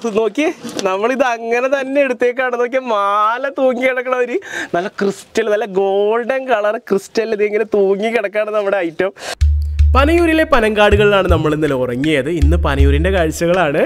നോക്കി നമ്മളിത് അങ്ങനെ തന്നെ എടുത്തേക്കാണ് നോക്കിയ മാല തൂങ്ങി കിടക്കണ ഒരു നല്ല ക്രിസ്റ്റൽ നല്ല ഗോൾഡൻ കളർ ക്രിസ്റ്റൽ ഇത് ഇങ്ങനെ തൂങ്ങി കിടക്കാണ് നമ്മുടെ ഐറ്റം പനയൂരിലെ പനങ്കാടുകളിലാണ് നമ്മൾ ഇന്നലെ ഉറങ്ങിയത് ഇന്ന് പനയൂരിന്റെ കാഴ്ചകളാണ്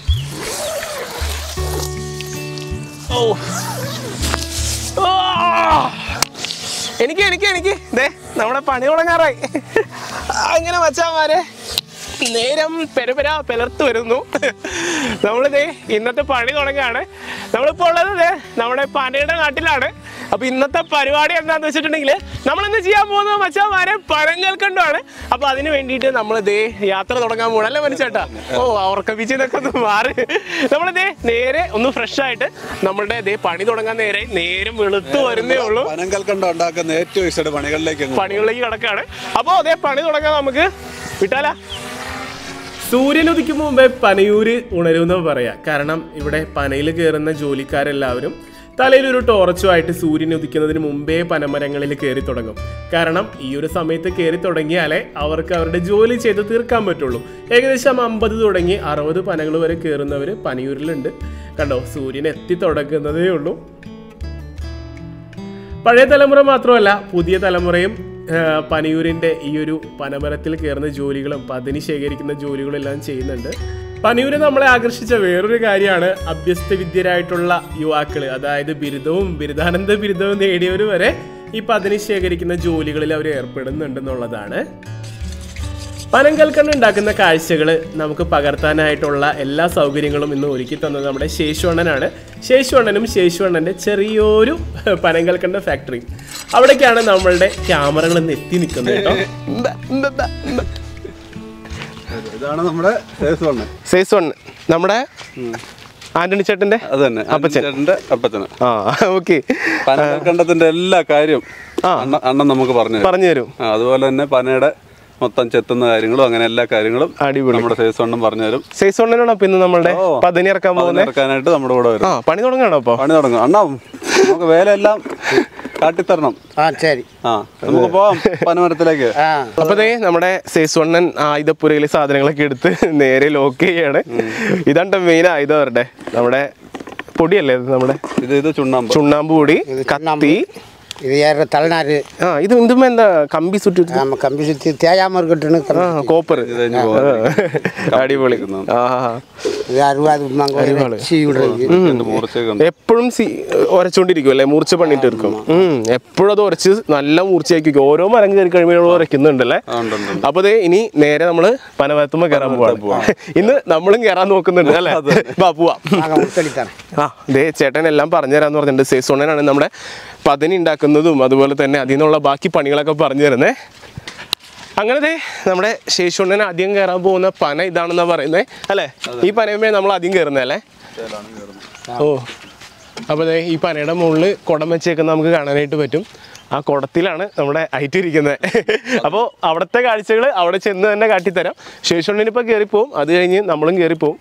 ഓ ആ! എനിക്ക് എനിക്ക് എനിക്ക് ദേ നമ്മുടെ പണി തുടങ്ങാറായി അങ്ങനെ മച്ചാമാരെ നേരം പെരപെര പിളർത്ത് വരുന്നു നമ്മളിതേ ഇന്നത്തെ പണി തുടങ്ങുകയാണ് നമ്മളിപ്പോൾ ഉള്ളത് ദേ നമ്മുടെ പനയുടെ നാട്ടിലാണ് അപ്പൊ ഇന്നത്തെ പരിപാടി എന്താന്ന് വെച്ചിട്ടുണ്ടെങ്കിൽ നമ്മൾ ഇന്ന് ചെയ്യാൻ പോകുന്നത് മച്ചാമാരെ പനങ്ങൽക്കണ്ടാണ് അപ്പൊ അതിന് വേണ്ടിയിട്ട് നമ്മൾ ദേ യാത്ര തുടങ്ങാൻ പോകണം അല്ലേ മനുഷ്യേട്ടാ ഓ ഉറക്കപ്പിച്ചതൊക്കെ ഒന്ന് മാറി നമ്മളിതേ നേരെ ഒന്ന് ഫ്രഷ് ആയിട്ട് നമ്മളുടെ ദേ പണി തുടങ്ങാൻ നേരെ നേരം വെളുത്ത് വരുന്നേ ഉള്ളൂ പനങ്കൽക്കണ്ട ഉണ്ടാക്കുന്ന ഏറ്റവും ഇഷ്ടം പണികളിലേക്ക് അങ്ങ് പണികളിലേക്ക് കിടക്കാണ് അപ്പോൾ അതേ പണി തുടങ്ങാൻ നമുക്ക് വിട്ടാലാ സൂര്യൻ ഉദിക്കും മുമ്പേ പനയൂര് ഉണരുമെന്ന് പറയാം കാരണം ഇവിടെ പനയിൽ കയറുന്ന ജോലിക്കാരെല്ലാവരും തലയിൽ ഒരു ടോർച്ചുമായിട്ട് സൂര്യൻ ഉദിക്കുന്നതിന് മുമ്പേ പനമരങ്ങളിൽ കയറി തുടങ്ങും കാരണം ഈ ഒരു സമയത്ത് കയറി തുടങ്ങിയാലേ അവർക്ക് അവരുടെ ജോലി ചെയ്ത് തീർക്കാൻ പറ്റുള്ളൂ ഏകദേശം അമ്പത് തുടങ്ങി അറുപത് പനകൾ വരെ കയറുന്നവർ പനയൂരിലുണ്ട് കണ്ടോ സൂര്യൻ എത്തി തുടങ്ങുന്നതേ ഉള്ളൂ പഴയ തലമുറ മാത്രമല്ല പുതിയ തലമുറയും ആ, പനയൂരിൻ്റെ ഈ ഒരു പനമരത്തിൽ കയറുന്ന ജോലികളും പതിനി ശേഖരിക്കുന്ന ജോലികളും എല്ലാം ചെയ്യുന്നുണ്ട് പനയൂര് നമ്മളെ ആകർഷിച്ച വേറൊരു കാര്യമാണ് അഭ്യസ്ത വിദ്യരായിട്ടുള്ള യുവാക്കൾ അതായത് ബിരുദവും ബിരുദാനന്ദ ബിരുദവും നേടിയവർ വരെ ഈ പതിനി ശേഖരിക്കുന്ന ജോലികളിൽ അവർ ഏർപ്പെടുന്നുണ്ടെന്നുള്ളതാണ് പനങ്കൽക്കണ്ണ് ഉണ്ടാക്കുന്ന കാഴ്ചകൾ നമുക്ക് പകർത്താനായിട്ടുള്ള എല്ലാ സൗകര്യങ്ങളും ഇന്ന് ഒരുക്കി തന്നത് നമ്മുടെ ശേഷുവണ്ണനാണ് ശേഷുവണ്ണനും ശേഷുവണ്ണൻ്റെ ചെറിയൊരു പനങ്കൽക്കണ്ട ഫാക്ടറി അവിടേക്കാണ് നമ്മളുടെ ക്യാമറകൾ ഇന്ന് എത്തി നിൽക്കുന്നത് കേട്ടോ ഇതാണ് നമ്മുടെ സേസ് വണ്ണ് സൈസ് വൺ നമ്മുടെ ആന്റണി ചേട്ടന്റെ അത് തന്നെ അപ്പച്ചൻ്റെ അപ്പച്ചന് ആ ഓക്കെ പനങ്കൽക്കണ്ടത്തിന്റെ എല്ലാ കാര്യം അണ്ണ അണ്ണൻ നമുക്ക് പറഞ്ഞു തരും. പറഞ്ഞു തരും ആ, അതുപോലെ തന്നെ പനയുടെ മൊത്തം ചെത്തുന്ന കാര്യങ്ങളും അങ്ങനെ എല്ലാ കാര്യങ്ങളും അടിപൊളി നമ്മുടെ സേസ് വണ്ണും പറഞ്ഞു തരും സൈസ് വണ്ണിനാണ് അപ്പൊ ഇന്ന് നമ്മളുടെ ഓ. പതിനി ഇറക്കാൻ പോകുന്നത് ഇറക്കാനായിട്ട് നമ്മുടെ കൂടെ വരും ആ പണി തുടങ്ങാണോ അപ്പൊ പണി തുടങ്ങും അണ്ണാ നമുക്ക് വേലയെല്ലാം കാട്ടിത്തരണം ஆ சரி ആ നമുക്ക് പോവാം പനമരത്തിലേക്ക് ஆ അപ്പൊ ദേ നമ്മുടെ സേസ് വണ്ണൻ ആയുധപ്പുരയിലെ സാധനങ്ങളൊക്കെ എടുത്ത് നേരെ ലോക്ക് ചെയ്യാണ് ഇതാണ് മെയിൻ ആയുധം അവരുടെ നമ്മുടെ പൊടിയല്ലേ ഇത് നമ്മുടെ ഇത് ഇത് ചുണ്ണാമ്പ് ചുണ്ണാമ്പ് പൊടി കത്തി இது ஏற தலைநாறு ആ ഇത് ഇതുമ്പോ എന്താ കമ്പി സുറ്റി நம்ம கம்பி சுற்றி தேயாமல் இருக்கட்டும்னு ആ கம்பி കോപ്പർ ഇത് കഴിഞ്ഞ് പോകാം അടിപൊളി ആ இது அறுபது மங்க வச்சு விடுறது എന്റെ മൂർച്ചയൊക്കെ ഉണ്ട് എപ്പോഴും സി ഉരച്ചോണ്ടിരിക്കും അല്ലേ മൂർച്ച പണിയിട്ട് എടുക്കും എപ്പോഴും അത് ഉരച്ച് നല്ല മൂർച്ചയാക്കി വെക്കും. ഓരോ മരം കയറി കഴിയുമ്പോൾ ഉരയ്ക്കുന്നുണ്ടല്ലേ ആ, ഉണ്ട്, ഉണ്ട്, ഉണ്ട്. അപ്പൊ ദേ ഇനി നേരെ നമ്മള് പനവരത്തുമ്പോ കയറാൻ പോവാണ് ഇന്ന് നമ്മളും കയറാൻ നോക്കുന്നുണ്ട് അല്ലേ വാ പോവാം நாங்கள் முத்தளித்தானே ആ ദേ ചേട്ടൻ എല്ലാം പറഞ്ഞു തരാന്ന് പറഞ്ഞിട്ടുണ്ട് സേസോണനാണ് നമ്മുടെ പതിനി ഉണ്ടാക്കുന്നതും അതുപോലെ തന്നെ അതിൽ നിന്നുള്ള ബാക്കി പണികളൊക്കെ പറഞ്ഞു തരുന്നേ അങ്ങനെ ദേ നമ്മുടെ ശേഷുണ്ണൻ ആദ്യം കയറാൻ പോകുന്ന പന ഇതാണെന്നാ പറയുന്നത് അല്ലേ ഈ പനയുമ്പേ നമ്മൾ ആദ്യം കയറുന്നത് അല്ലേ ഓ അപ്പോൾ ദേ ഈ പനയുടെ മുകളിൽ കുടം വെച്ചേക്കുന്ന നമുക്ക് കാണാനായിട്ട് പറ്റും ആ കുടത്തിലാണ് നമ്മുടെ ഐറ്റ് ഇരിക്കുന്നത് അപ്പോൾ അവിടുത്തെ കാഴ്ചകൾ അവിടെ ചെന്ന് തന്നെ കാട്ടിത്തരാം ശേഷുണ്ണിനിപ്പോൾ കയറിപ്പോവും അത് കഴിഞ്ഞ് നമ്മളും കയറിപ്പോവും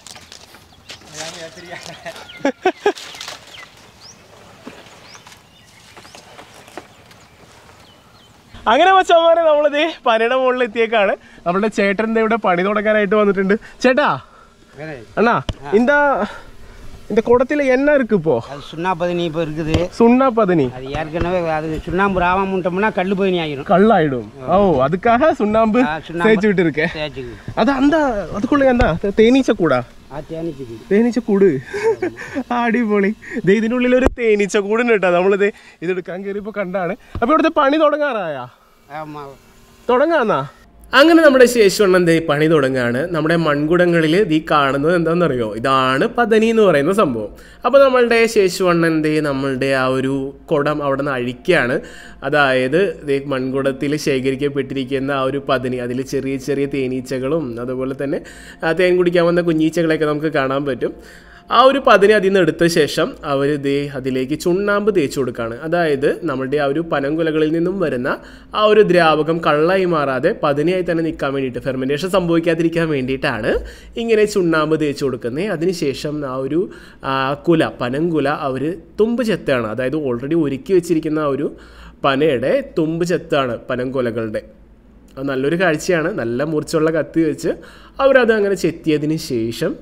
അങ്ങനെ മച്ചന്മാരെ നമ്മളിത് പനയുടെ മുകളിൽ എത്തിയേക്കാണ് നമ്മുടെ ചേട്ടൻ ദേ ഇവിടെ പണി തുടങ്ങാനായിട്ട് വന്നിട്ടുണ്ട് ചേട്ടാ அண்ணா இந்த இந்த குடத்துல என்ன இருக்கு இப்போ அது சுண்ணாம்பதினி இப்போ இருக்குது சுண்ணா பதனி அது ஏற்கனவே அது சுண்ணாம்பு ராவாம விட்டோம்னா கல் பதினி ஆகிடும் கல்லாயிடும் ஓ அதுக்காக சுண்ணாம்பு ஆ, சுண்ணாம்பு. தேய்ச்சி விட்டு இருக்கேன் தேய்ச்சிக்கு அது அந்த அதுக்குள்ள എന്താ തേനീച്ച കൂടാ ആ തേനിച്ചിക്ക് തേനീച്ച കൂട് അടിപൊളി ദേ ഇതിനുള്ളിൽ ഒരു തേനീച്ച കൂടുണ്ട് കേട്ടോ നമ്മളിത് ഇതെടുക്കാൻ കയറിയപ്പോ കണ്ടാണ് അപ്പൊ ഇവിടുത്തെ പണി തുടങ്ങാറായാ ஆமாம் തുടങ്ങാന്നാ അങ്ങനെ നമ്മുടെ ശേഷവണ്ണൻ ദേ പണി തുടങ്ങുകയാണ് നമ്മുടെ മൺകുടങ്ങളിൽ ഈ കാണുന്നത് എന്താണെന്നറിയോ ഇതാണ് പതനി എന്ന് പറയുന്ന സംഭവം അപ്പോൾ നമ്മളുടെ ശേഷവണ്ണൻ ദേ നമ്മളുടെ ആ ഒരു കുടം അവിടെ നിന്ന് അഴിക്കുകയാണ് അതായത് ദേ മൺകുടത്തിൽ ശേഖരിക്കപ്പെട്ടിരിക്കുന്ന ആ ഒരു പതനി അതിൽ ചെറിയ ചെറിയ തേനീച്ചകളും അതുപോലെ തന്നെ ആ തേൻ കുടിക്കാൻ വന്ന കുഞ്ഞീച്ചകളെയൊക്കെ നമുക്ക് കാണാൻ പറ്റും ആ ഒരു പതിനെ അതിൽ നിന്ന് എടുത്ത ശേഷം അവർ ദേ അതിലേക്ക് ചുണ്ണാമ്പ് തേച്ച് കൊടുക്കുകയാണ് അതായത് നമ്മുടെ ആ ഒരു പനങ്കുലകളിൽ നിന്നും വരുന്ന ആ ഒരു ദ്രാവകം കള്ളായി മാറാതെ പതിനെയായി തന്നെ നിൽക്കാൻ വേണ്ടിയിട്ട് ഫെർമെൻറ്റേഷൻ സംഭവിക്കാതിരിക്കാൻ വേണ്ടിയിട്ടാണ് ഇങ്ങനെ ചുണ്ണാമ്പ് തേച്ച് കൊടുക്കുന്നത് അതിനുശേഷം ആ ഒരു ആ, കുല പനങ്കുല അവർ തുമ്പ് ചെത്താണ് അതായത് ഓൾറെഡി ഒരുക്കി വെച്ചിരിക്കുന്ന ആ ഒരു പനയുടെ തുമ്പ് ചെത്താണ് പനങ്കുലകളുടെ അത് നല്ലൊരു കാഴ്ചയാണ് നല്ല മൂർച്ചയുള്ള കത്തി വെച്ച് അവരത് അങ്ങനെ ചെത്തിയതിന് ശേഷം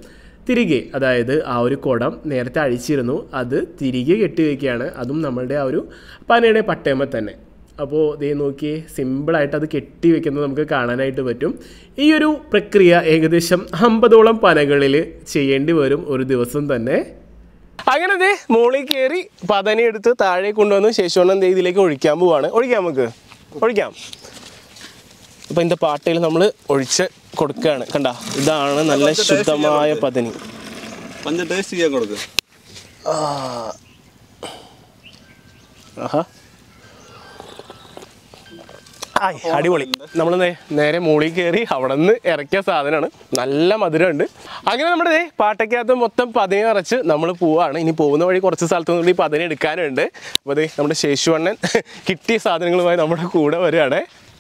തിരികെ അതായത് ആ ഒരു കുടം നേരത്തെ അഴിച്ചിരുന്നു അത് തിരികെ കെട്ടിവെക്കുകയാണ് അതും നമ്മളുടെ ആ ഒരു പനയുടെ പട്ടയമ്മ തന്നെ അപ്പോൾ ദേ നോക്കിയേ സിമ്പിളായിട്ട് അത് കെട്ടി വെക്കുന്നത് നമുക്ക് കാണാനായിട്ട് പറ്റും ഈ ഒരു പ്രക്രിയ ഏകദേശം അമ്പതോളം പനകളിൽ ചെയ്യേണ്ടി വരും ഒരു ദിവസം തന്നെ അങ്ങനെ ദേ മോളിൽ കയറി പതനി എടുത്ത് താഴെ കൊണ്ടുവന്ന് ശേഷോണ്ണം ദേ ഇതിലേക്ക് ഒഴിക്കാൻ പോവാണ് ഒഴിക്കാം നമുക്ക് ഒഴിക്കാം അപ്പോൾ ഇതിൻ്റെ പാട്ടയിൽ നമ്മൾ ഒഴിച്ച് കൊടുക്കുകയാണ് കണ്ട ഇതാണ് നല്ല ശുദ്ധമായ പതനി പഞ്ച ടേസ്റ്റ് ചെയ്യാൻ കൊടുക്ക് ആഹാ ആയ് അടിപൊളി നമ്മൾ നേരെ മുകളിൽ കയറി അവിടെ നിന്ന് ഇറക്കിയ സാധനമാണ് നല്ല മധുരമുണ്ട് അങ്ങനെ നമ്മുടെ ദേ പാട്ടയ്ക്കകത്ത് മൊത്തം പതിനെ നിറച്ച് നമ്മൾ പോവാണ് ഇനി പോകുന്ന വഴി കുറച്ച് സ്ഥലത്തു നിന്ന് ഈ പതിനെ എടുക്കാനുണ്ട് അപ്പോൾ ദേ നമ്മുടെ ശേഷുവണ്ണൻ കിട്ടിയ സാധനങ്ങളുമായി നമ്മുടെ കൂടെ വരികയാണ്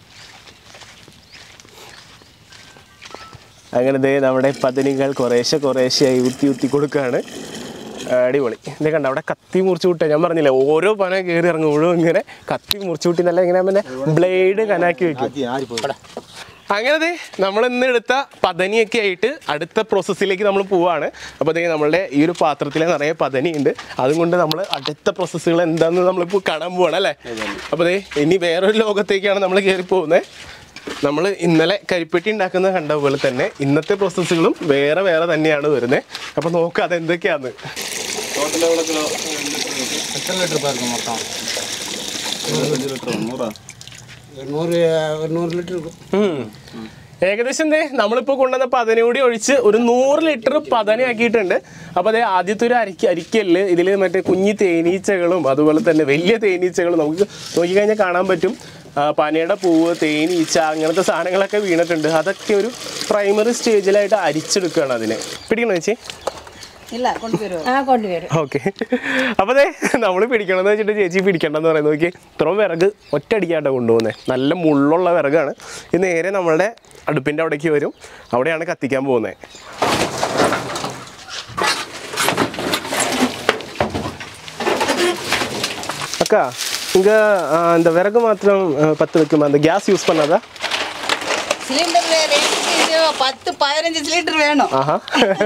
അങ്ങനെ ദേ നമ്മുടെ പതിനികൾ കുറേശ്ശെ കുറേശ്ശെയായി ഊത്തി ഊത്തി കൊടുക്കുകയാണ് അടിപൊളി ഇത് കണ്ട അവിടെ കത്തി മുറിച്ച് വിട്ടേ ഞാൻ പറഞ്ഞില്ലേ ഓരോ പന കയറി ഇറങ്ങുമ്പോഴും ഇങ്ങനെ കത്തി മുറിച്ച് വിട്ടി നല്ല ഇങ്ങനെ പിന്നെ ബ്ലേഡ് കനാക്കി വെക്കും അങ്ങനെ ദേ നമ്മൾ ഇന്ന് എടുത്ത പതനിയൊക്കെ ആയിട്ട് അടുത്ത പ്രോസസ്സിലേക്ക് നമ്മൾ പോവാണ് അപ്പോൾ ദേ നമ്മളുടെ ഈ ഒരു പാത്രത്തിൽ നിറയെ പതനി ഉണ്ട് അതുകൊണ്ട് നമ്മൾ അടുത്ത പ്രോസസ്സുകൾ എന്താണെന്ന് നമ്മളിപ്പോൾ കാണാൻ പോവാണ് അല്ലേ അപ്പോൾ ദേ ഇനി വേറൊരു ലോകത്തേക്കാണ് നമ്മൾ കയറി പോകുന്നത് നമ്മൾ ഇന്നലെ കരിപ്പെട്ടി ഉണ്ടാക്കുന്ന കണ്ട പോലെ തന്നെ ഇന്നത്തെ പ്രോസസ്സുകളും വേറെ വേറെ തന്നെയാണ് വരുന്നത് അപ്പോൾ നോക്കാം അതെന്തൊക്കെയാന്ന് ടോട്ടൽ എവിടെ കിലോ எத்தனை லிட்டர் பாருங்க மொத்தம் ഇരുപത്തഞ്ച് ലിറ്റർ നൂറാ ஒரு நூறு ஒரு நூறு லிட்டர் இருக்கும் ഉം. ഏകദേശം ദേ നമ്മളിപ്പോൾ കൊണ്ടുവന്ന പതന കൂടി ഒഴിച്ച് ഒരു നൂറ് ലിറ്റർ പതന ആക്കിയിട്ടുണ്ട് അപ്പോൾ അതേ ആദ്യത്തെ ഒരു അരിക്ക അരിക്കല്ല് ഇതിൽ മറ്റേ കുഞ്ഞി തേനീച്ചകളും അതുപോലെ തന്നെ വലിയ തേനീച്ചകളും നമുക്ക് നോക്കിക്കഴിഞ്ഞാൽ കാണാൻ പറ്റും ആ, പനയുടെ പൂവ് തേനീച്ച അങ്ങനത്തെ സാധനങ്ങളൊക്കെ വീണിട്ടുണ്ട് അതൊക്കെ ഒരു പ്രൈമറി സ്റ്റേജിലായിട്ട് അരിച്ചെടുക്കുകയാണ് അതിനെ പിടിക്കണോ ചേച്ചി ഇല്ല കൊണ്ടുവരുമോ ആ കൊണ്ടുവരും ഓക്കെ അപ്പോൾ അതെ നമ്മൾ പിടിക്കണമെന്ന് വെച്ചിട്ട് ചേച്ചി പിടിക്കണ്ടെന്ന് പറയുന്നത് നോക്കി ഇത്രയും വിറക് ഒറ്റയടിക്കാട്ടോ കൊണ്ടുപോകുന്നത് നല്ല മുള്ളുള്ള വിറകാണ് ഇത് നേരെ നമ്മളുടെ അടുപ്പിൻ്റെ അവിടേക്ക് വരും അവിടെയാണ് കത്തിക്കാൻ പോകുന്നത് அக்கா இங்கே இந்த விறகு மாத்திரம் அஹ், பற்ற வைக்குமா அந்த கேஸ் யூஸ் பண்ணாதா சிலிண்டர் ரேட்டு பத்து பதினஞ்சு சிலிண்டர் வேணும் ആഹാ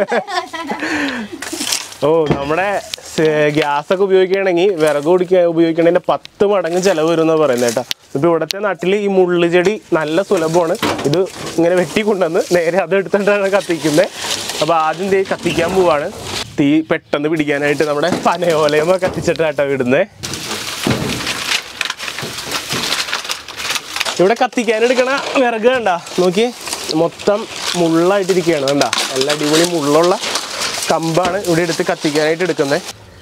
ഓ നമ്മുടെ ഗ്യാസ് ഒക്കെ ഉപയോഗിക്കുകയാണെങ്കിൽ വിറക് കുടിക്കാൻ ഉപയോഗിക്കണതിന്റെ പത്ത് മടങ്ങ് ചിലവ് വരും എന്നാണ് പറയുന്നത് കേട്ടോ ഇപ്പൊ ഇവിടുത്തെ നാട്ടിൽ ഈ മുള്ളു ചെടി നല്ല സുലഭമാണ് ഇത് ഇങ്ങനെ വെട്ടി കൊണ്ടുവന്ന് നേരെ അത് എടുത്തിട്ടാണ് കത്തിക്കുന്നത് അപ്പൊ ആദ്യം തീ കത്തിക്കാൻ പോവാണ് തീ പെട്ടെന്ന് പിടിക്കാനായിട്ട് നമ്മുടെ പനയോലയമ കത്തിച്ചിട്ടാട്ടോ ഇടുന്നത് ഇവിടെ കത്തിക്കാൻ എടുക്കണ വിറക് കണ്ട നോക്കി മൊത്തം മുള്ളായിട്ടിരിക്കുകയാണ് കണ്ട നല്ല അടിപൊളി മുള്ളുള്ള കമ്പാണ് ഇവിടെ എടുത്ത് കത്തിക്കാനായിട്ട് എടുക്കുന്നത്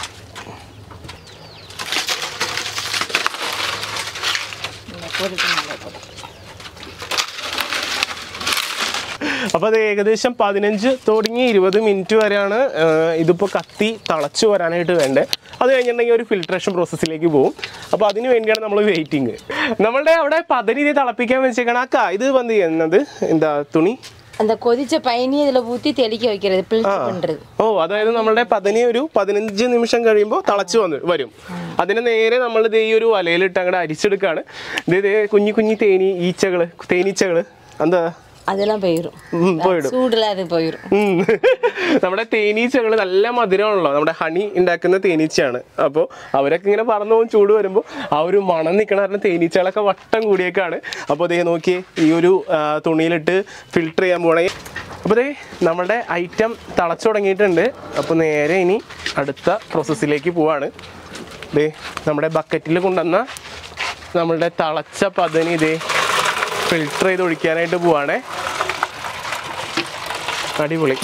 അപ്പോൾ അത് ഏകദേശം പതിനഞ്ച് തുടങ്ങി ഇരുപത് മിനിറ്റ് വരെയാണ് ഏഹ്, ഇതിപ്പോൾ കത്തി തിളച്ച് വരാനായിട്ട് വേണ്ടത് അത് കഴിഞ്ഞിട്ടുണ്ടെങ്കിൽ ഒരു ഫിൽട്രേഷൻ പ്രോസസ്സിലേക്ക് പോകും അപ്പോൾ അതിന് വേണ്ടിയാണ് നമ്മൾ വെയിറ്റിംഗ് നമ്മളുടെ അവിടെ പതിന് ഇത് തിളപ്പിക്കാൻ വെച്ചേക്കണം അക്ക ഇത് വന്ന് ചെയ്യുന്നത് എന്താ തുണി அந்த கொதிச்ச பயனி இதுல ஊத்தி தெளிக்க வைக்கிறது பிழிச்சு பண்றது ഓ അതായത് നമ്മളുടെ പതിനെ ഒരു പതിനഞ്ച് നിമിഷം കഴിയുമ്പോൾ തിളച്ച് വന്ന് വരും അതിനെ നേരെ നമ്മൾ ഇത് ഈ ഒരു വലയിലിട്ട് അങ്ങോട്ട് അരിച്ചെടുക്കുകയാണ് ഇത് ഇതേ കുഞ്ഞി കുഞ്ഞി തേനീ ഈച്ചകള് തേനീച്ചകള് എന്താ அதெல்லாம் போயிடும் ഉം, പോയിടും சூடுல அது போயிடும் ഉം. നമ്മുടെ തേനീച്ചകൾ നല്ല മധുരമാണല്ലോ നമ്മുടെ ഹണി ഉണ്ടാക്കുന്ന തേനീച്ചയാണ് അപ്പോൾ അവരൊക്കെ ഇങ്ങനെ പറന്നു പോകും ചൂട് വരുമ്പോൾ ആ ഒരു മണം നിൽക്കണ കാരണം തേനീച്ചകളൊക്കെ വട്ടം കൂടിയേക്കാണ് അപ്പോൾ അതേ നോക്കി ഈ ഒരു ആ, തുണിയിലിട്ട് ഫിൽട്ടർ ചെയ്യാൻ പോകണേ അപ്പോൾ ദേ നമ്മുടെ ഐറ്റം തിളച്ചു തുടങ്ങിയിട്ടുണ്ട് അപ്പോൾ നേരെ ഇനി അടുത്ത പ്രോസസ്സിലേക്ക് പോവാണ് ദേ നമ്മുടെ ബക്കറ്റിൽ കൊണ്ടുവന്ന നമ്മളുടെ തിളച്ച പതനി ഇതേ ഫിൽട്ടർ ചെയ്ത് ഒഴിക്കാനായിട്ട് പോവാണേ അടിപൊളി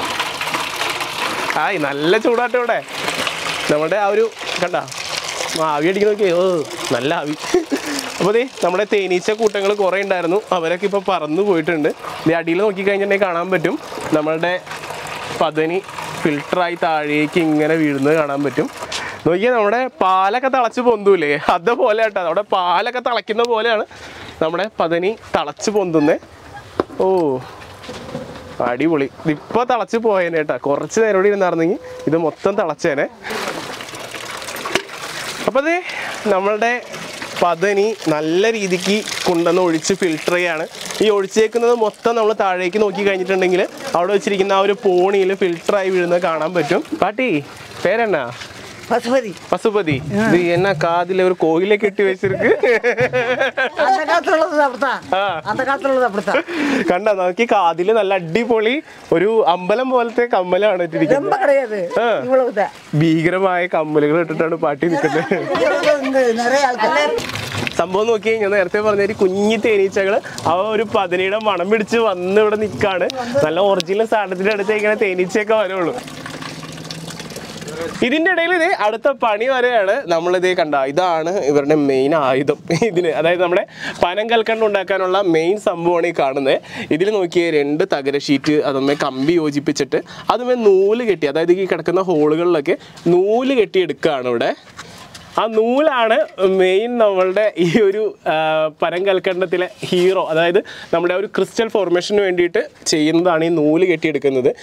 ആയി നല്ല ചൂടാട്ടോ ഇവിടെ നമ്മുടെ ആ ഒരു കണ്ട ആവി അടിക്കുന്ന നോക്കിയേ ഓ നല്ല ആവി അപ്പോൾ ദേ നമ്മുടെ തേനീച്ച കൂട്ടങ്ങൾ കുറേ ഉണ്ടായിരുന്നു അവരൊക്കെ ഇപ്പോൾ പറന്നു പോയിട്ടുണ്ട് ഇത് അടിയിൽ നോക്കിക്കഴിഞ്ഞിട്ടുണ്ടെങ്കിൽ കാണാൻ പറ്റും നമ്മളുടെ പതനി ഫിൽട്ടറായി താഴേക്ക് ഇങ്ങനെ വീഴുന്നത് കാണാൻ പറ്റും നോക്കിയാൽ നമ്മുടെ പാലൊക്കെ തിളച്ച് പൊന്തൂലേ അതുപോലെ കേട്ടോ നമ്മുടെ പാലൊക്കെ തിളയ്ക്കുന്ന പോലെയാണ് നമ്മുടെ പതനി തിളച്ച് പൊന്തുന്നത് ഓ അടിപൊളി ഇതിപ്പോ തിളച്ച് പോയേനെ കേട്ടാ കുറച്ച് നേരം കൂടി ഇരുന്നായിരുന്നെങ്കിൽ ഇത് മൊത്തം തിളച്ചേനെ അപ്പൊ അതെ നമ്മളുടെ പതനി നല്ല രീതിക്ക് കൊണ്ടുവന്ന് ഒഴിച്ച് ഫിൽട്ടർ ചെയ്യാണ് ഈ ഒഴിച്ചേക്കുന്നത് മൊത്തം നമ്മൾ താഴേക്ക് നോക്കി കഴിഞ്ഞിട്ടുണ്ടെങ്കിൽ അവിടെ വെച്ചിരിക്കുന്ന ആ ഒരു പോണിയിൽ ഫിൽട്ടറായി വീഴുന്നത് കാണാൻ പറ്റും പാട്ടി പേരെന്നാ பசுபதி பசுபதி இது என்ன காதுல ஒரு கோயிலே கட்டி வச்சிருக்கு அந்த காலத்துல உள்ளது அப்படித்தான் ആ. அந்த காலத்துல உள்ளது அப்படித்தான் കണ്ട നമുക്ക് ഈ കാതില് നല്ല അടിപൊളി ഒരു അമ്പലം പോലത്തെ കമ്മലാണ് ரொம்ப ഇട്ടിരിക്കുന്നത് கிடையாது ஆ. இவ்வளவுதான் ഭീകരമായ കമ്മലുകൾ ഇട്ടിട്ടാണ് പാട്ടി നിൽക്കുന്നത് இங்க நிறைய ஆட்கள் സംഭവം നോക്കി കഴിഞ്ഞാൽ നേരത്തെ പറഞ്ഞ ഒരു കുഞ്ഞി തേനീച്ചകൾ അവ ഒരു പതിനയുടെ മണം പിടിച്ച് വന്ന് ഇവിടെ നിൽക്കാണ് നല്ല ഒറിജിനൽ സാധനത്തിന്റെ അടുത്ത് ഇങ്ങനെ തേനീച്ചയൊക്കെ വരുള്ളൂ ഇതിന്റെ ഇടയിൽ ഇത് അടുത്ത പണി വരെയാണ് നമ്മളിത് കണ്ട ഇതാണ് ഇവരുടെ മെയിൻ ആയുധം ഇതിന് അതായത് നമ്മുടെ പനം കൽക്കണ്ട് ഉണ്ടാക്കാനുള്ള മെയിൻ സംഭവമാണ് ഈ കാണുന്നത് ഇതിൽ നോക്കിയ രണ്ട് തകര ഷീറ്റ് അതുമേ കമ്പി യോജിപ്പിച്ചിട്ട് അതുമേ നൂല് കെട്ടി അതായത് ഈ കിടക്കുന്ന ഹോളുകളിലൊക്കെ നൂല് കെട്ടി എടുക്കുകയാണ് ഇവിടെ ആ നൂലാണ് മെയിൻ നമ്മളുടെ ഈ ഒരു ആ, പരം കൽക്കണ്ടത്തിലെ ഹീറോ അതായത് നമ്മുടെ ആ ഒരു ക്രിസ്റ്റൽ ഫോർമേഷന് വേണ്ടിയിട്ട് ചെയ്യുന്നതാണ് ഈ നൂല് കെട്ടിയെടുക്കുന്നത്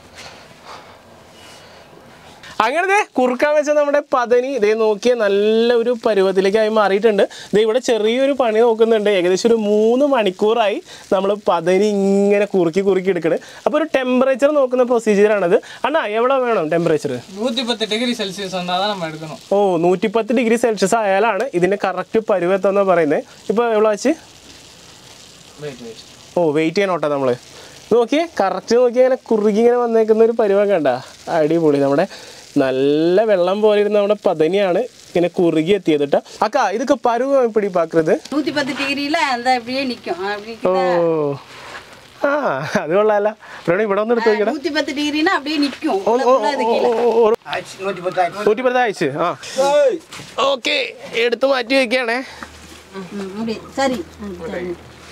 അങ്ങനെ ദേ കുറുക്കാൻ വെച്ച നമ്മുടെ പതനി ഇതേ നോക്കിയ നല്ല ഒരു പരുവത്തിലേക്കായി മാറിയിട്ടുണ്ട് ദേ ഇവിടെ ചെറിയൊരു പണി നോക്കുന്നുണ്ട് ഏകദേശം ഒരു മൂന്ന് മണിക്കൂറായി നമ്മൾ പതനി ഇങ്ങനെ കുറുക്കി കുറുക്കി എടുക്കണത് അപ്പോൾ ഒരു ടെമ്പറേച്ചർ നോക്കുന്ന പ്രൊസീജിയറാണത് അണ്ണാ എവിടെ വേണം ടെമ്പറേച്ചർ நூற்றி பத்து டிகிரி செல்சியஸ் வந்தால் தான் நம்ம எடுக்கணும் ഓ നൂറ്റിപ്പത്ത് ഡിഗ്രി സെൽഷ്യസ് ആയാലാണ് ഇതിന്റെ കറക്റ്റ് പരുവത്തെന്ന് പറയുന്നത് ഇപ്പോൾ എവിടെ വെച്ച് வெயிட் வெயிட் ഓ വെയിറ്റ് ചെയ്യണോട്ടെ നമ്മൾ നോക്കിയേ കറക്റ്റ് നോക്കി ഇങ്ങനെ കുറുകി ഇങ്ങനെ വന്നേക്കുന്ന ഒരു പരുവം കണ്ട അടിപൊളി നമ്മുടെ നല്ല വെള്ളം പോലെ ഇരുന്ന നമ്മുടെ പതനിയാണ് ഇങ്ങനെ കുറുകി എത്തിയത് കേട്ടോ അക്ക ഇതൊക്കെ പരുവം എപ്പിടി പാക്കുന്നത് நூற்றி பத்து டிகிரியில் அந்த அப்படியே நிற்கும் அப்படி ഓ ആ അത് കൊള്ളാല ഇവിടെ ഇവിടെ ഒന്ന് എടുത്ത് നോക്കിയടാ நூற்றி பத்து டிகிரினா அப்படியே நிற்கும் ഓ, ഓ, ഓ, ഓ, ഓ, ഓ. ஆயிடுச்சு நூற்றி பத்து ஆயிடுச்சு നൂറ്റി പത്ത് അയച്ച് ആ ഓക്കെ എടുത്ത് മാറ്റി വെക്കുകയാണേ அப்படியே சரி ம், சரி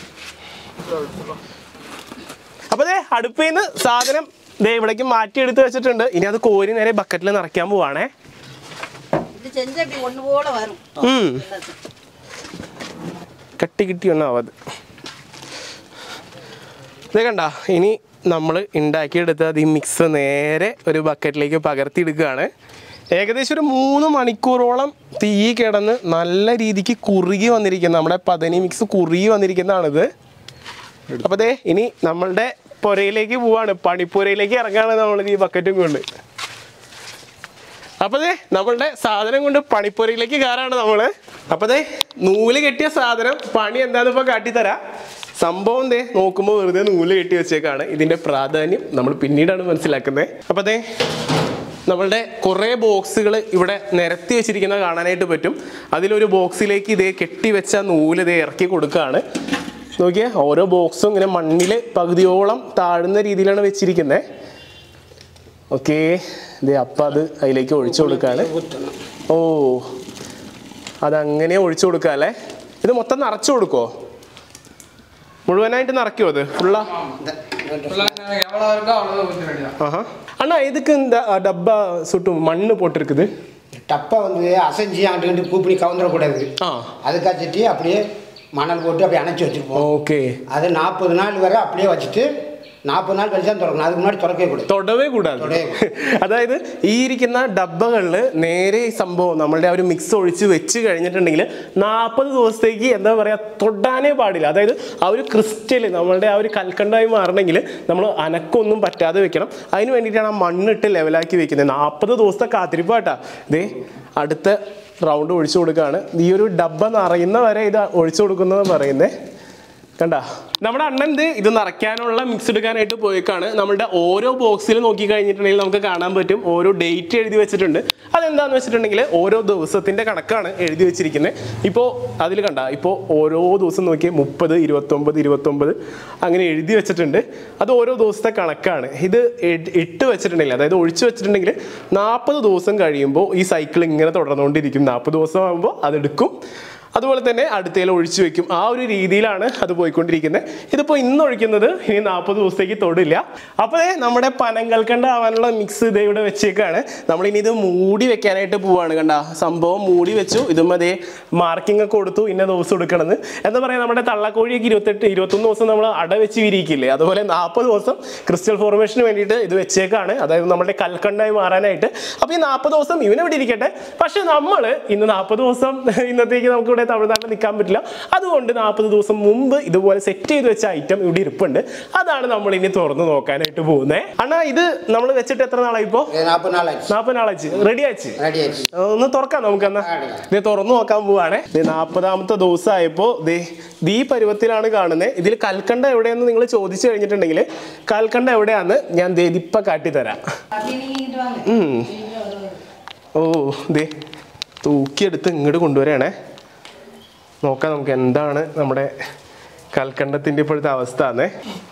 അപ്പൊ ദേ അടുപ്പിൽ നിന്ന് സാധനം ദേ ഇവിടേക്ക് മാറ്റി എടുത്ത് വെച്ചിട്ടുണ്ട് ഇനി അത് കോരി നേരെ ബക്കറ്റിൽ നിറയ്ക്കാൻ പോവാണേ இது செஞ்சு அப்படி ஒன்று போல வரும் ഉം. കട്ടി കിട്ടി ഒന്നാവത് ഇത് കണ്ട ഇനി നമ്മൾ ഉണ്ടാക്കിയെടുത്ത ഈ മിക്സ് നേരെ ഒരു ബക്കറ്റിലേക്ക് പകർത്തിയെടുക്കുകയാണ് ഏകദേശം ഒരു മൂന്ന് മണിക്കൂറോളം തീ കിടന്ന് നല്ല രീതിക്ക് കുറുകി വന്നിരിക്കുന്ന നമ്മുടെ പതനി മിക്സ് കുറുകി വന്നിരിക്കുന്നതാണിത് അപ്പോൾ ദേ ഇനി നമ്മളുടെ പുരയിലേക്ക് പോവാണ് പണിപ്പുരയിലേക്ക് ഇറങ്ങാണ് നമ്മൾ ഈ ബക്കറ്റും കൊണ്ട് അപ്പൊ ദേ നമ്മളുടെ സാധനം കൊണ്ട് പണിപ്പുരയിലേക്ക് കയറാണ് നമ്മള് അപ്പൊ ദേ നൂല് കെട്ടിയ സാധനം പണി എന്താന്ന് ഇപ്പൊ കാട്ടിത്തരാം സംഭവം ദേ നോക്കുമ്പോൾ വെറുതെ നൂല് കെട്ടി വെച്ചേക്കാണ് ഇതിന്റെ പ്രാധാന്യം നമ്മൾ പിന്നീടാണ് മനസ്സിലാക്കുന്നത് അപ്പൊ ദേ നമ്മളുടെ കുറേ ബോക്സുകൾ ഇവിടെ നിരത്തി വെച്ചിരിക്കുന്നത് കാണാനായിട്ട് പറ്റും അതിലൊരു ബോക്സിലേക്ക് ഇതേ കെട്ടി വെച്ച നൂല് ഇതേ ഇറക്കി കൊടുക്കുകയാണ് നോക്കിയേ ഓരോ ബോക്സും ഇങ്ങനെ മണ്ണിൽ പകുതിയോളം താഴുന്ന രീതിയിലാണ് വെച്ചിരിക്കുന്നത് ഓക്കെ ഇത് അപ്പം അത് അതിലേക്ക് ഒഴിച്ചു കൊടുക്കാണ് ഓ അതങ്ങനെ ഒഴിച്ചു കൊടുക്കുക അല്ലേ ഇത് മൊത്തം നിറച്ചു കൊടുക്കോ മുഴുവനായിട്ട് നിറയ്ക്കുമോ അത് ഫുള്ളാ ஃபுல்லாக எவ்வளோ இருக்கோ அவ்வளோ ஊற்றி வேண்டியதான் ஆஹா அண்ணா இதுக்கு இந்த அஹ், டப்பா சுட்டு மண்ணு போட்டிருக்குது டப்பா வந்து அசைஞ்சு அங்கிட்டு இங்கிட்டு பூ பண்ணி கவுந்துடக்கூடாது ஆ அதுக்காச்சுட்டு அப்படியே மணல் போட்டு அப்படியே அணைச்சி வச்சுருப்போம் ஓகே அது நாற்பது நாள் வரை அப்படியே வச்சுட்டு നാൽപ്പത് നാൾ കழிച്ചാൽ തുറക്കണം അതുக்கு മുன்னாடி തുറക്കേ കൂടെ തൊടവേ കൂടാതെ തൊടവേ അതായത് ഈ ഇരിക്കുന്ന ഡബ്ബകളിൽ നേരെ ഈ സംഭവം നമ്മളുടെ ആ ഒരു മിക്സ് ഒഴിച്ച് വെച്ച് കഴിഞ്ഞിട്ടുണ്ടെങ്കിൽ നാൽപ്പത് ദിവസത്തേക്ക് എന്താ പറയുക തൊടാനേ പാടില്ല അതായത് ആ ഒരു ക്രിസ്റ്റൽ നമ്മളുടെ ആ ഒരു കൽക്കണ്ടായി മാറണമെങ്കിൽ നമ്മൾ അനക്കൊന്നും പറ്റാതെ വെക്കണം അതിന് വേണ്ടിയിട്ടാണ് ആ മണ്ണിട്ട് ലെവലാക്കി വെക്കുന്നത് നാൽപ്പത് ദിവസത്തെ കാത്തിരിപ്പാട്ടാ ദേ അടുത്ത റൗണ്ട് ഒഴിച്ചു കൊടുക്കുകയാണ് ഈ ഒരു ഡബ്ബ നിറയുന്ന വരെ ഇത് ഒഴിച്ചു കൊടുക്കുന്നത് പറയുന്നത് കണ്ട നമ്മുടെ അണ്ണൻ ഇത് ഇത് നിറയ്ക്കാനുള്ള മിക്സ് എടുക്കാനായിട്ട് പോയേക്കാണ് നമ്മുടെ ഓരോ ബോക്സിൽ നോക്കി കഴിഞ്ഞിട്ടുണ്ടെങ്കിൽ നമുക്ക് കാണാൻ പറ്റും ഓരോ ഡേറ്റ് എഴുതി വെച്ചിട്ടുണ്ട് അതെന്താന്ന് വെച്ചിട്ടുണ്ടെങ്കിൽ ഓരോ ദിവസത്തിന്റെ കണക്കാണ് എഴുതി വെച്ചിരിക്കുന്നത് ഇപ്പോൾ അതിൽ കണ്ട ഇപ്പോൾ ഓരോ ദിവസം നോക്കി മുപ്പത് ഇരുപത്തൊമ്പത് ഇരുപത്തൊമ്പത് അങ്ങനെ എഴുതി വെച്ചിട്ടുണ്ട് അത് ഓരോ ദിവസത്തെ കണക്കാണ് ഇത് ഇ- ഇട്ട് വെച്ചിട്ടുണ്ടെങ്കിൽ അതായത് ഒഴിച്ചു വെച്ചിട്ടുണ്ടെങ്കിൽ നാൽപ്പത് ദിവസം കഴിയുമ്പോൾ ഈ സൈക്കിൾ ഇങ്ങനെ തുടർന്നുകൊണ്ടിരിക്കും നാൽപ്പത് ദിവസം ആകുമ്പോൾ അതെടുക്കും അതുപോലെ തന്നെ അടുത്തേൽ ഒഴിച്ചു വെക്കും ആ ഒരു രീതിയിലാണ് അത് പോയിക്കൊണ്ടിരിക്കുന്നത് ഇതിപ്പോൾ ഇന്ന് ഒഴിക്കുന്നത് ഇനി നാൽപ്പത് ദിവസത്തേക്ക് തൊടില്ല അപ്പോൾ ദേ നമ്മുടെ പനങ്കൽക്കണ്ട ആവാനുള്ള മിക്സ് ഇത് ഇവിടെ വെച്ചേക്കാണ് നമ്മളിനി ഇത് മൂടി വെക്കാനായിട്ട് പോവാണ് കണ്ട സംഭവം മൂടി വെച്ചു ഇതും അതേ മാർക്കിംഗ് ഒക്കെ കൊടുത്തു ഇന്ന ദിവസം എടുക്കണമെന്ന് എന്താ പറയുക നമ്മുടെ തള്ളക്കോഴിയൊക്കെ ഇരുപത്തെട്ട് ഇരുപത്തൊന്ന് ദിവസം നമ്മൾ അട വെച്ച് വിരിയിക്കില്ലേ അതുപോലെ നാൽപ്പത് ദിവസം ക്രിസ്റ്റൽ ഫോർമേഷന് വേണ്ടിയിട്ട് ഇത് വെച്ചേക്കാണ് അതായത് നമ്മുടെ കൽക്കണ്ടായി മാറാനായിട്ട് അപ്പോൾ ഈ നാൽപ്പത് ദിവസം ഇവനെ ഇവിടെ ഇരിക്കട്ടെ പക്ഷെ നമ്മൾ ഇന്ന് നാൽപ്പത് ദിവസം ഇന്നത്തേക്ക് നമുക്ക് ഇവിടെ സമയത്ത് തമിഴ്നാട്ടിൽ നിൽക്കാൻ പറ്റില്ല അതുകൊണ്ട് നാൽപ്പത് ദിവസം മുമ്പ് ഇതുപോലെ സെറ്റ് ചെയ്ത് വെച്ച ഐറ്റം ഇവിടെ ഇരിപ്പുണ്ട് അതാണ് നമ്മൾ ഇനി തുറന്ന് നോക്കാനായിട്ട് പോകുന്നത് അണ്ണാ ഇത് നമ്മൾ വെച്ചിട്ട് എത്ര നാളായി ഇപ്പോ இது நாற்பது நாள் ஆச்சு നാൽപ്പത് നാളാച്ച് റെഡി ആച്ച് ரெடி ஆச்சு ഒന്ന് തുറക്കാം നമുക്ക് എന്നാ ഇത് തുറന്നു നോക്കാൻ പോവാണേ ഇത് നാൽപ്പതാമത്തെ ദിവസമായപ്പോ ദേ ദേ ഈ പരുവത്തിലാണ് കാണുന്നത് ഇതിൽ കൽക്കണ്ട എവിടെയെന്ന് നിങ്ങൾ ചോദിച്ചു കഴിഞ്ഞിട്ടുണ്ടെങ്കിൽ കൽക്കണ്ട എവിടെയാന്ന് ഞാൻ ദേ ഇതിപ്പ കാട്ടിത്തരാം ഉം. ഓ ദേ തൂക്കിയെടുത്ത് ഇങ്ങോട്ട് കൊണ്ടുവരികയാണേ നോക്കാം നമുക്ക് എന്താണ് നമ്മുടെ കൽക്കണ്ടത്തിൻ്റെ ഇപ്പോഴത്തെ അവസ്ഥ എന്നേ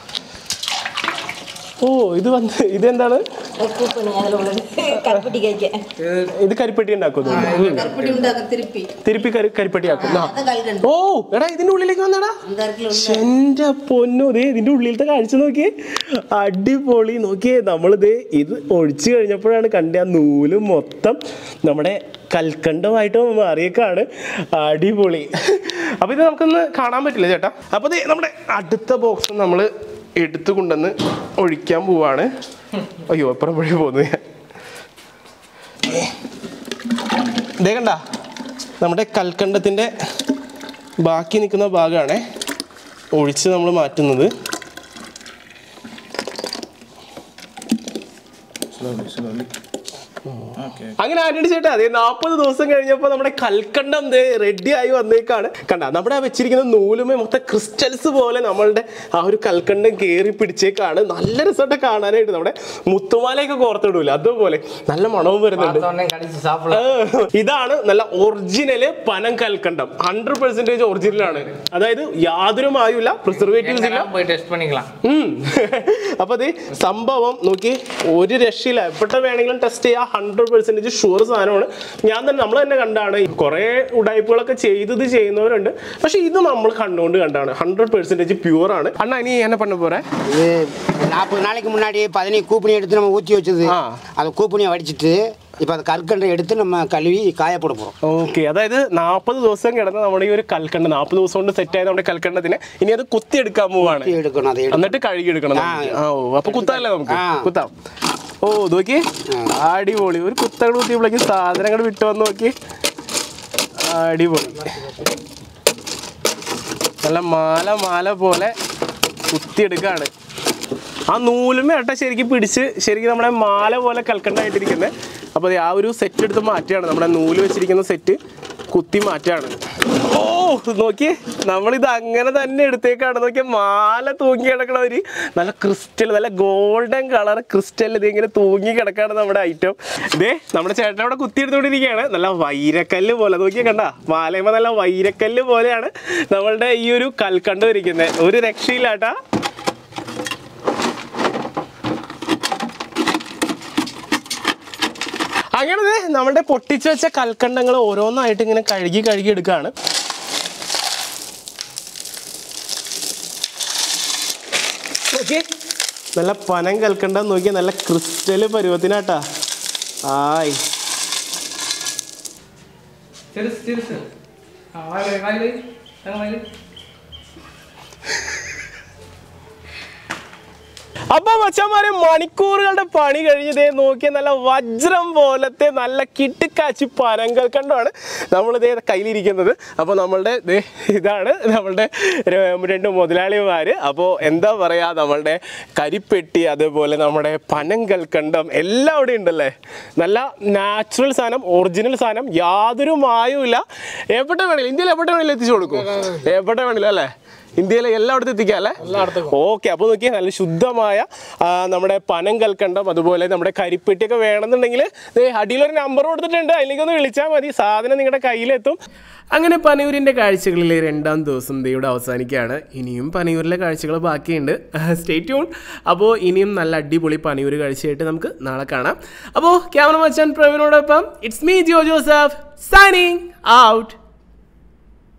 ഓ ഇത് വന്ന് ഇതെന്താണ് കൂപ്പണി അതിലുള്ളത് കറുപ്പട്ടി കഴിക്കാൻ ഇത് കരിപ്പെട്ടി ഉണ്ടാക്കുന്നു கருப்பட்டி உண்டாக்க திருப்பி തിരുപ്പി കരി കരിപ്പെട്ടി ആക്കും ആ. அதை கல்கண்டு ഓ എടാ ഇതിന്റെ ഉള്ളിലേക്ക് വന്നടാ அந்த அரைக்கில் എന്റെ പൊന്നു ദേ ഇതിന്റെ ഉള്ളിലത്തെ കാഴ്ച നോക്കിയേ അടിപൊളി നോക്കിയേ നമ്മളിത് ഇത് ഒഴിച്ചു കഴിഞ്ഞപ്പോഴാണ് കണ്ട ആ നൂല് മൊത്തം നമ്മുടെ കൽക്കണ്ടമായിട്ട് മാറിയേക്കാണ് അടിപൊളി അപ്പൊ ഇത് നമുക്കൊന്ന് കാണാൻ പറ്റില്ല ചേട്ടാ അപ്പൊ ദേ നമ്മുടെ അടുത്ത ബോക്സ് നമ്മൾ എടുത്തു കൊണ്ടുവന്ന് ഒഴിക്കാൻ പോവാണ് അയ്യോ അപ്പുറം വഴി പോകുന്നു ഞാൻ ദേ കണ്ട നമ്മുടെ കൽക്കണ്ടത്തിൻ്റെ ബാക്കി നിൽക്കുന്ന ഭാഗമാണ് ഒഴിച്ച് നമ്മൾ മാറ്റുന്നത് അങ്ങനെ ആന്റണി ചേട്ടാ അതെ നാൽപ്പത് ദിവസം കഴിഞ്ഞപ്പോൾ നമ്മുടെ കൽക്കണ്ടം ദേ റെഡി ആയി വന്നേക്കാണ് കണ്ട നമ്മുടെ ആ വെച്ചിരിക്കുന്ന നൂലുമേ മൊത്തം ക്രിസ്റ്റൽസ് പോലെ നമ്മളുടെ ആ ഒരു കൽക്കണ്ടം കയറി പിടിച്ചേക്കാണ് നല്ല രസമായിട്ട് കാണാനായിട്ട് നമ്മുടെ മുത്തുമാലയൊക്കെ കോർത്തിടൂല അതുപോലെ നല്ല മണവും വരുന്നുണ്ട് பார்த்தோன்னே கடிச்சு சாப்பிடலாம் ആ, ഇതാണ് നല്ല ഒറിജിനല് പനം കൽക്കണ്ടം ഹൺഡ്രഡ് പെർസെന്റേജ് ഒറിജിനലാണ് അതായത് യാതൊരു മായുമില്ല പ്രിസർവേറ്റീവ്സ് ഇല്ല எங்கெல்லாம் போய் டெஸ்ட் பண்ணிக்கலாம் ഉം. അപ്പൊ അത് സംഭവം നോക്കി ഒരു രക്ഷയില്ല എവിടെ വേണമെങ്കിലും ടെസ്റ്റ് ചെയ്യാം ഹൺഡ്രഡ് പെർസെന്റേജ് ഷുവർ സാധനമാണ് ഞാൻ തന്നെ നമ്മൾ തന്നെ കണ്ടാണ് കുറെ ഉടായ്പകളൊക്കെ ചെയ്തത് ചെയ്യുന്നവരുണ്ട് പക്ഷെ ഇത് നമ്മൾ കണ്ടുകൊണ്ട് കണ്ടാണ് ഹൺഡ്രഡ് പെർസെന്റേജ് പ്യൂർ ആണ് അണ്ണാ ഇനി എന്നെ பண்ண പോറേ இது நாற்பது நாளைக்கு முன்னாடி பதினி கூப்பணி எடுத்து நம்ம ஊற்றி வச்சது ஆ. அந்த கூப்பணியை வடிச்சிட்டு இப்போ அந்த கற்கண்டை எடுத்து நம்ம கழுவி காயப்பட போகிறோம் ഓക്കെ അതായത് നാൽപ്പത് ദിവസം കിടന്ന നമ്മുടെ ഈ ഒരു കൽക്കണ്ട നാൽപ്പത് ദിവസം കൊണ്ട് സെറ്റ് ആയ നമ്മുടെ കൽക്കണ്ടത്തിനെ ഇനി അത് കുത്തിയെടുക്കാൻ പോവാണ് எடுக்கணும் அதை எடுத்து എന്നിട്ട് കഴുകി എടുക്കണം ആ. നമുക്ക്. ആ ഓ അപ്പൊ കുത്താല്ലേ നമുക്ക് ആ. കുത്താം ഓ നോക്കി അടിപൊളി ഒരു കുത്തകൾ കുത്തിയപ്പോഴേക്ക് സാധനങ്ങൾ വിട്ടു വന്ന് നോക്കി അടിപൊളി നല്ല മാല മാല പോലെ കുത്തിയെടുക്കാണ് ആ നൂലുമേ ഏട്ട ശരിക്കും പിടിച്ച് ശരിക്കും നമ്മുടെ മാല പോലെ കൽക്കണ്ടായിട്ടിരിക്കുന്നത് അപ്പോൾ ആ ഒരു സെറ്റ് എടുത്ത് മാറ്റുകയാണ് നമ്മുടെ നൂല് വെച്ചിരിക്കുന്ന സെറ്റ് കുത്തി മാറ്റാണ് ഓ നോക്കിയേ നമ്മളിത് അങ്ങനെ തന്നെ എടുത്തേക്കാണ് നോക്കിയാൽ മാല തൂങ്ങി കിടക്കണവര് നല്ല ക്രിസ്റ്റൽ നല്ല ഗോൾഡൻ കളർ ക്രിസ്റ്റൽ ഇത് ഇങ്ങനെ തൂങ്ങി കിടക്കാണ് നമ്മുടെ ഐറ്റം ഇതേ നമ്മുടെ ചേട്ടൻ അവിടെ കുത്തി എടുത്തുകൊണ്ടിരിക്കുകയാണ് നല്ല വൈരക്കല്ല് പോലെ നോക്കിയാൽ കണ്ട മാലയമ്മ നല്ല വൈരക്കല്ല് പോലെയാണ് നമ്മളുടെ ഈ ഒരു കൽക്കണ്ട് ഇരിക്കുന്നത് ഒരു രക്ഷയില്ലാട്ടാ അങ്ങനെ ദേ നമ്മുടെ പൊട്ടിച്ചു വെച്ച കൽക്കണ്ടങ്ങൾ ഓരോന്നായിട്ട് ഇങ്ങനെ കഴുകി കഴുകി എടുക്കുകയാണ് ഓക്കെ നല്ല പനം കൽക്കണ്ട നോക്കിയ നല്ല ക്രിസ്റ്റല് പരുവത്തിനാട്ടാ ആയ് சிறுசு சிறுசு ஆ, வாயில வாயில வை. அங்க வாயில வை. അപ്പൊ മച്ചന്മാരെ മണിക്കൂറുകളുടെ പണി കഴിഞ്ഞതേ നോക്കിയ നല്ല വജ്രം പോലത്തെ നല്ല കിട്ടിക്കാച്ചി പനങ്ങൾ കണ്ടാണ് നമ്മളിതേ കയ്യിലിരിക്കുന്നത് അപ്പോൾ നമ്മളുടെ ദേ ഇതാണ് നമ്മളുടെ ര- രണ്ട് മുതലാളിമാർ അപ്പോൾ എന്താ പറയുക നമ്മളുടെ കരിപ്പെട്ടി അതേപോലെ നമ്മുടെ പനങ്കൽ കണ്ടം എല്ലാം അവിടെ ഉണ്ടല്ലേ നല്ല നാച്ചുറൽ സാധനം ഒറിജിനൽ സാധനം യാതൊരു മായവുമില്ല എവിടെ വേണമെങ്കിലും ഇന്ത്യയിൽ എവിടെ വേണമെങ്കിലും എത്തിച്ചു കൊടുക്കും എവിടെ വേണമെങ്കിലും അല്ലേ ഇന്ത്യയിലെ എല്ലായിടത്തും എത്തിക്കാം അല്ലേ ഓക്കെ അപ്പോൾ നോക്കിയാൽ നല്ല ശുദ്ധമായ ആ, നമ്മുടെ പനം കൽക്കണ്ടം അതുപോലെ നമ്മുടെ കരിപ്പെട്ടിയൊക്കെ വേണമെന്നുണ്ടെങ്കിൽ ദേ അടിയിലൊരു നമ്പർ കൊടുത്തിട്ടുണ്ട് അതിലേക്ക് ഒന്ന് വിളിച്ചാൽ മതി സാധനം നിങ്ങളുടെ കയ്യിലെത്തും അങ്ങനെ പനയൂരിൻ്റെ കാഴ്ചകളിലെ രണ്ടാം ദിവസം ദൈവയുടെ അവസാനിക്കുകയാണ് ഇനിയും പനയൂരിലെ കാഴ്ചകൾ ബാക്കിയുണ്ട് സ്റ്റേ ട്യൂൺ അപ്പോൾ ഇനിയും നല്ല അടിപൊളി പനയൂർ കാഴ്ചയായിട്ട് നമുക്ക് നാളെ കാണാം അപ്പോൾ ക്യാമറ മച്ചാൻ പ്രവീണോടൊപ്പം it's me Jio Joseph signing out